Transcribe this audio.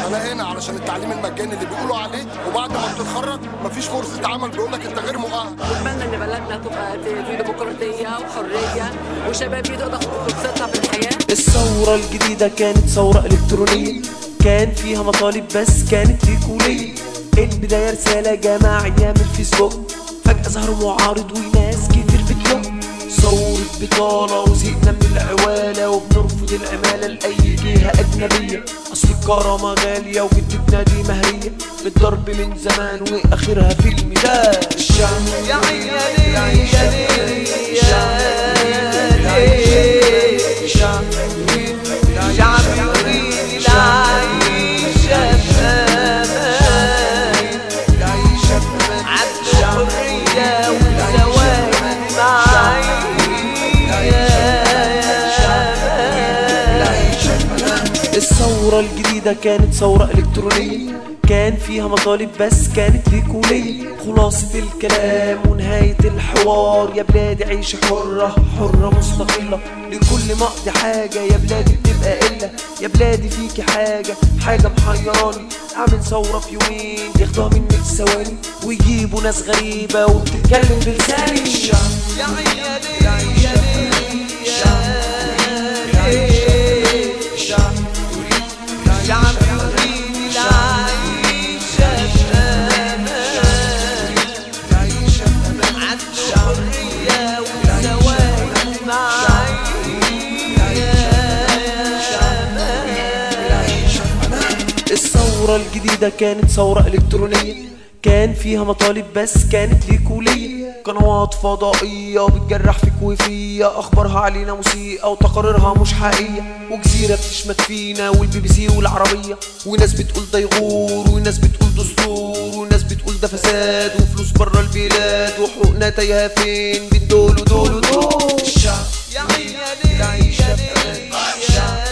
انا هنا علشان التعليم المجاني اللي بيقولوا عليه وبعد ما بتتخرج مفيش فرصه عمل بيقول لك انت غير مؤهل بتمنى ان بلدنا تبقى في ديمقراطيه وحريه وشباب يقدروا تاخد فرصتها في الحياه الثورة الجديدة كانت ثورة إلكترونية كان فيها مطالب بس كانت ليكولية البداية رسالة جماعية من الفيسبوك فجأة ظهر معارض وناس كتير بتلوم ثورة بطالة وزهقنا من العوالة وبنرفض العمالة لأي جهة أجنبية أصل الكرامة غالية وجدتنا دي مهرية بالضرب من زمان وآخرها في الميدان الشعب يا عيني يا عيني يا ليل الشعب الشعب يريد العيش بأمان عدل حرية وزواج معايا الثورة الجديدة كانت ثورة إلكترونية كان فيها مطالب بس كانت ليكولية خلاصة الكلام ونهاية الحوار يا بلادي عيش حرة حرة مستقلة لكل مقضي حاجة يا بلادي بتبقى إلا يا بلادي فيكي حاجة حاجة محيراني أعمل ثورة في يومين ياخدوها منك ثواني ويجيبوا ناس غريبة وبتتكلم بلساني يا عيني يا ليل يا ليل يا ليل الشعب يريد العيش بأمان عدل حرية وزواج معايا الثورة الجديدة كانت ثورة إلكترونية كان فيها مطالب بس كانت ليكولية قنوات فضائية بتجرح فيك وفيا أخبارها علينا مسيئة وتقاريرها مش حقيقية وجزيرة بتشمت فينا والبي بي سي والعربية وناس بتقول ده يغور وناس بتقول دستور وناس بتقول ده فساد وفلوس بره البلاد وحقوقنا تايهة فين بين دول ودول ودول الشعب يا عيني يا ليل يا ليل يا